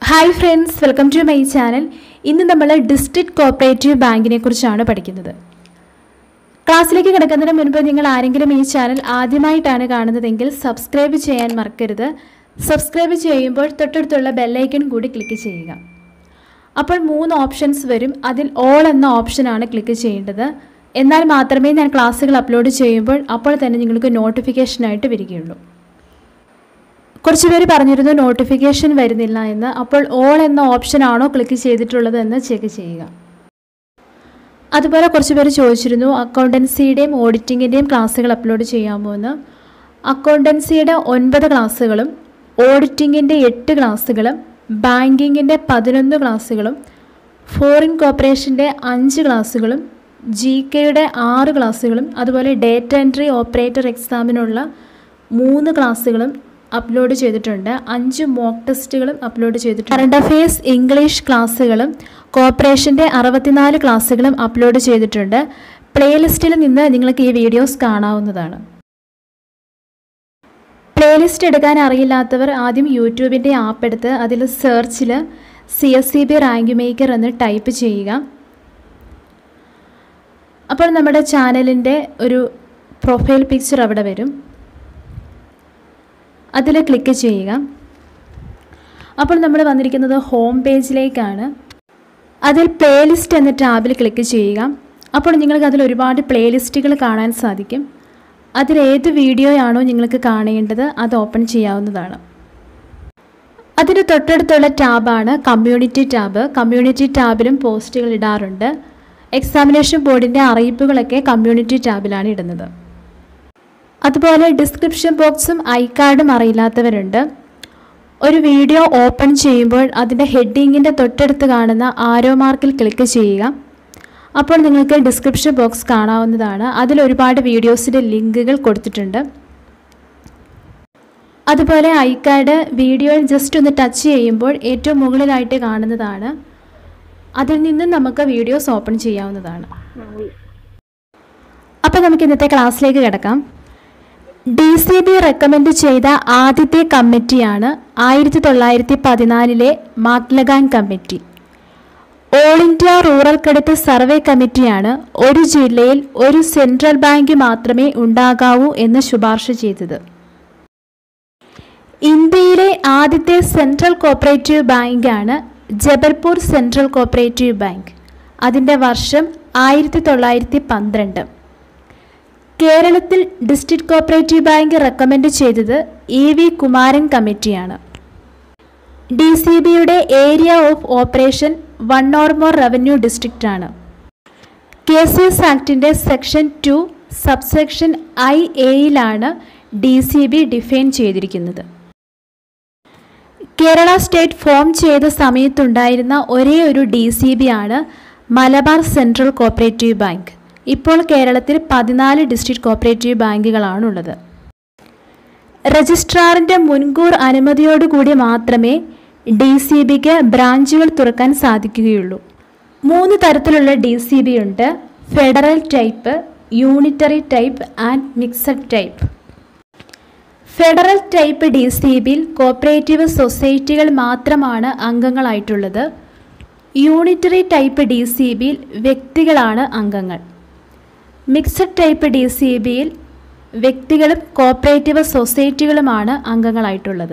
hi friends welcome to my channel ഇന്ന് നമ്മൾ district cooperative ബാങ്കിനെ കുറിച്ചാണ് പഠിക്കുന്നത് ക്ലാസ്സിലേക്ക് കിടക്കുന്നതിന് മുൻപ് നിങ്ങൾ ആരെങ്കിലും ഈ ചാനൽ ആദ്യമായിട്ടാണ് കാണുന്നതെങ്കിൽ സബ്സ്ക്രൈബ് ചെയ്യാൻ മറക്കരുത് സബ്സ്ക്രൈബ് ചെയ്യുമ്പോൾ തൊട്ടടുത്തുള്ള ബെല്ലൈക്കൺ കൂടി ക്ലിക്ക് ചെയ്യുക അപ്പോൾ മൂന്ന് ഓപ്ഷൻസ് വരും അതിൽ ഓൾ എന്ന ഓപ്ഷനാണ് ക്ലിക്ക് ചെയ്യേണ്ടത് എന്നാൽ മാത്രമേ ഞാൻ ക്ലാസ്സുകൾ അപ്ലോഡ് ചെയ്യുമ്പോൾ അപ്പോൾ തന്നെ നിങ്ങൾക്ക് നോട്ടിഫിക്കേഷനായിട്ട് വരികയുള്ളൂ കുറച്ച് പേര് പറഞ്ഞിരുന്നു നോട്ടിഫിക്കേഷൻ വരുന്നില്ല എന്ന് അപ്പോൾ ഓൾ എന്ന ഓപ്ഷൻ ആണോ ക്ലിക്ക് ചെയ്തിട്ടുള്ളത് എന്ന് ചെക്ക് ചെയ്യുക അതുപോലെ കുറച്ച് പേര് ചോദിച്ചിരുന്നു അക്കൗണ്ടൻസിയുടെയും ഓഡിറ്റിങ്ങിൻ്റെയും ക്ലാസ്സുകൾ അപ്ലോഡ് ചെയ്യാമോ എന്ന് അക്കൗണ്ടൻസിയുടെ ഒൻപത് ക്ലാസ്സുകളും ഓഡിറ്റിങ്ങിൻ്റെ എട്ട് ക്ലാസ്സുകളും ബാങ്കിങ്ങിൻ്റെ പതിനൊന്ന് ക്ലാസ്സുകളും ഫോറിൻ കോർപ്പറേഷൻ്റെ അഞ്ച് ക്ലാസ്സുകളും ജി കെയുടെ ആറ് ക്ലാസ്സുകളും അതുപോലെ ഡേറ്റ എൻട്രി ഓപ്പറേറ്റർ എക്സാമിനുള്ള മൂന്ന് ക്ലാസ്സുകളും അപ്ലോഡ് ചെയ്തിട്ടുണ്ട് അഞ്ച് മോക്ക് ടെസ്റ്റുകളും അപ്ലോഡ് ചെയ്തിട്ടുണ്ട് കറണ്ട് അഫയേഴ്സ് ഇംഗ്ലീഷ് ക്ലാസ്സുകളും കോർപ്പറേഷൻ്റെ അറുപത്തിനാല് ക്ലാസ്സുകളും അപ്ലോഡ് ചെയ്തിട്ടുണ്ട് പ്ലേലിസ്റ്റിൽ നിന്ന് നിങ്ങൾക്ക് ഈ വീഡിയോസ് കാണാവുന്നതാണ് പ്ലേലിസ്റ്റ് എടുക്കാൻ അറിയില്ലാത്തവർ ആദ്യം യൂട്യൂബിൻ്റെ ആപ്പ് എടുത്ത് അതിൽ സെർച്ചിൽ C S C B rank maker എന്ന് ടൈപ്പ് ചെയ്യുക അപ്പോൾ നമ്മുടെ ചാനലിൻ്റെ ഒരു പ്രൊഫൈൽ പിക്ചർ അവിടെ വരും അതിൽ ക്ലിക്ക് ചെയ്യുക അപ്പോൾ നമ്മൾ വന്നിരിക്കുന്നത് ഹോം പേജിലേക്കാണ് അതിൽ പ്ലേലിസ്റ്റ് എന്ന ടാബിൽ ക്ലിക്ക് ചെയ്യുക അപ്പോൾ നിങ്ങൾക്ക് അതിൽ ഒരുപാട് പ്ലേലിസ്റ്റുകൾ കാണാൻ സാധിക്കും അതിൽ ഏത് വീഡിയോയാണോ നിങ്ങൾക്ക് കാണേണ്ടത് അത് ഓപ്പൺ ചെയ്യാവുന്നതാണ് അതിന് തൊട്ടടുത്തുള്ള ടാബാണ് കമ്മ്യൂണിറ്റി ടാബ് കമ്മ്യൂണിറ്റി ടാബിലും പോസ്റ്റുകൾ ഇടാറുണ്ട് എക്സാമിനേഷൻ ബോർഡിൻ്റെ അറിയിപ്പുകളൊക്കെ കമ്മ്യൂണിറ്റി ടാബിലാണ് ഇടുന്നത് അതുപോലെ ഡിസ്ക്രിപ്ഷൻ ബോക്സും ഐ കാർഡും അറിയില്ലാത്തവരുണ്ട് ഒരു വീഡിയോ ഓപ്പൺ ചെയ്യുമ്പോൾ അതിൻ്റെ ഹെഡിങ്ങിൻ്റെ തൊട്ടടുത്ത് കാണുന്ന ആരോ മാർക്കിൽ ക്ലിക്ക് ചെയ്യുക അപ്പോൾ നിങ്ങൾക്ക് ഡിസ്ക്രിപ്ഷൻ ബോക്സ് കാണാവുന്നതാണ് അതിൽ ഒരുപാട് വീഡിയോസിൻ്റെ ലിങ്കുകൾ കൊടുത്തിട്ടുണ്ട് അതുപോലെ ഐ കാർഡ് വീഡിയോയിൽ ജസ്റ്റ് ഒന്ന് ടച്ച് ചെയ്യുമ്പോൾ ഏറ്റവും മുകളിലായിട്ട് കാണുന്നതാണ് അതിൽ നിന്നും നമുക്ക് വീഡിയോസ് ഓപ്പൺ ചെയ്യാവുന്നതാണ് അപ്പോൾ നമുക്ക് ഇന്നത്തെ ക്ലാസ്സിലേക്ക് കിടക്കാം ഡി സി ബി റെക്കമെൻഡ് ചെയ്ത ആദ്യത്തെ കമ്മിറ്റിയാണ് ആയിരത്തി തൊള്ളായിരത്തി പതിനാലിലെ Maclagan committee all India rural credit survey കമ്മിറ്റിയാണ് ഒരു ജില്ലയിൽ ഒരു സെൻട്രൽ ബാങ്ക് മാത്രമേ ഉണ്ടാകാവൂ എന്ന് ശുപാർശ ചെയ്തത് ഇന്ത്യയിലെ ആദ്യത്തെ സെൻട്രൽ കോപ്പറേറ്റീവ് ബാങ്കാണ് ജബൽപൂർ സെൻട്രൽ കോപ്പറേറ്റീവ് ബാങ്ക് അതിൻ്റെ വർഷം ആയിരത്തി തൊള്ളായിരത്തി പന്ത്രണ്ട് കേരളത്തിൽ ഡിസ്ട്രിക്ട് കോപ്പറേറ്റീവ് ബാങ്ക് റെക്കമെൻഡ് ചെയ്തത് ഇ വി കുമാരൻ കമ്മിറ്റിയാണ് ഡി സി ബിയുടെ area of operation one or more revenue district ആണ് കെ സി എസ് ആക്ടിൻ്റെ സെക്ഷൻ ടു സബ്സെക്ഷൻ ഐ എയിലാണ് ഡി സി ബി ഡിഫൈൻ ചെയ്തിരിക്കുന്നത് കേരള സ്റ്റേറ്റ് ഫോം ചെയ്ത സമയത്തുണ്ടായിരുന്ന ഒരേ ഒരു ഡി സി ബി ആണ് മലബാർ സെൻട്രൽ കോപ്പറേറ്റീവ് ബാങ്ക് ഇപ്പോൾ കേരളത്തിൽ പതിനാല് ഡിസ്ട്രിക്ട് കോപ്പറേറ്റീവ് ബാങ്കുകളാണുള്ളത് രജിസ്ട്രാറിൻ്റെ മുൻകൂർ അനുമതിയോടുകൂടി മാത്രമേ ഡി സി ബിക്ക് ബ്രാഞ്ചുകൾ തുറക്കാൻ സാധിക്കുകയുള്ളൂ മൂന്ന് തരത്തിലുള്ള ഡി സി ബി ഉണ്ട് federal type unitary type and mixed type federal type D C ബിയിൽ കോപ്പറേറ്റീവ് സൊസൈറ്റികൾ മാത്രമാണ് അംഗങ്ങളായിട്ടുള്ളത് യൂണിറ്ററി ടൈപ്പ് ഡി സി ബിയിൽ വ്യക്തികളാണ് അംഗങ്ങൾ മിക്സഡ് ടൈപ്പ് ഡി സി ബിയിൽ വ്യക്തികളും കോപ്പറേറ്റീവ് സൊസൈറ്റികളുമാണ് അംഗങ്ങളായിട്ടുള്ളത്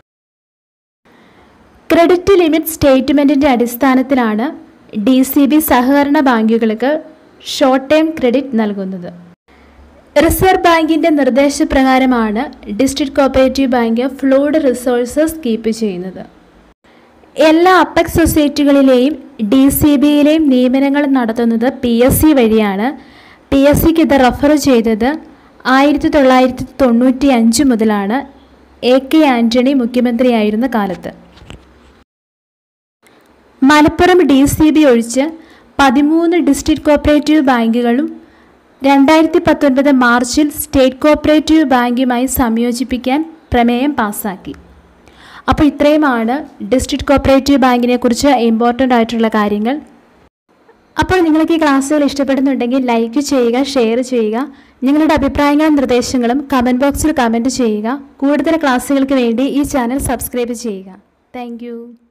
ക്രെഡിറ്റ് ലിമിറ്റ് സ്റ്റേറ്റ്മെൻറ്റിൻ്റെ അടിസ്ഥാനത്തിലാണ് ഡി സി ബി സഹകരണ ബാങ്കുകൾക്ക് ഷോർട്ട് ടേം ക്രെഡിറ്റ് നൽകുന്നത് റിസർവ് ബാങ്കിൻ്റെ നിർദ്ദേശപ്രകാരമാണ് district cooperative bank fluid resources keep ചെയ്യുന്നത് എല്ലാ അപ്പെക്സ് സൊസൈറ്റികളിലെയും ഡി സി ബിയിലെയും നിയമനങ്ങൾ നടത്തുന്നത് പി എസ് സി വഴിയാണ് പി എസ് സിക്ക് ഇത് റെഫർ ചെയ്തത് ആയിരത്തി തൊള്ളായിരത്തി തൊണ്ണൂറ്റി അഞ്ച് മുതലാണ് എ കെ ആൻ്റണി മുഖ്യമന്ത്രിയായിരുന്ന കാലത്ത് മലപ്പുറം ഡി സി ബി ഒഴിച്ച് പതിമൂന്ന് ഡിസ്ട്രിക്ട് കോപ്പറേറ്റീവ് ബാങ്കുകളും രണ്ടായിരത്തി പത്തൊൻപത് മാർച്ചിൽ സ്റ്റേറ്റ് കോപ്പറേറ്റീവ് ബാങ്കുമായി സംയോജിപ്പിക്കാൻ പ്രമേയം പാസ്സാക്കി അപ്പോൾ ഇത്രയുമാണ് ഡിസ്ട്രിക്ട് കോപ്പറേറ്റീവ് ബാങ്കിനെ കുറിച്ച് ഇമ്പോർട്ടൻ്റ് ആയിട്ടുള്ള കാര്യങ്ങൾ അപ്പോൾ നിങ്ങൾക്ക് ഈ ക്ലാസ്സുകൾ ഇഷ്ടപ്പെടുന്നുണ്ടെങ്കിൽ ലൈക്ക് ചെയ്യുക ഷെയർ ചെയ്യുക നിങ്ങളുടെ അഭിപ്രായങ്ങളും നിർദ്ദേശങ്ങളും കമൻറ്റ് ബോക്സിൽ കമൻറ്റ് ചെയ്യുക കൂടുതൽ ക്ലാസ്സുകൾക്ക് വേണ്ടി ഈ ചാനൽ സബ്സ്ക്രൈബ് ചെയ്യുക താങ്ക്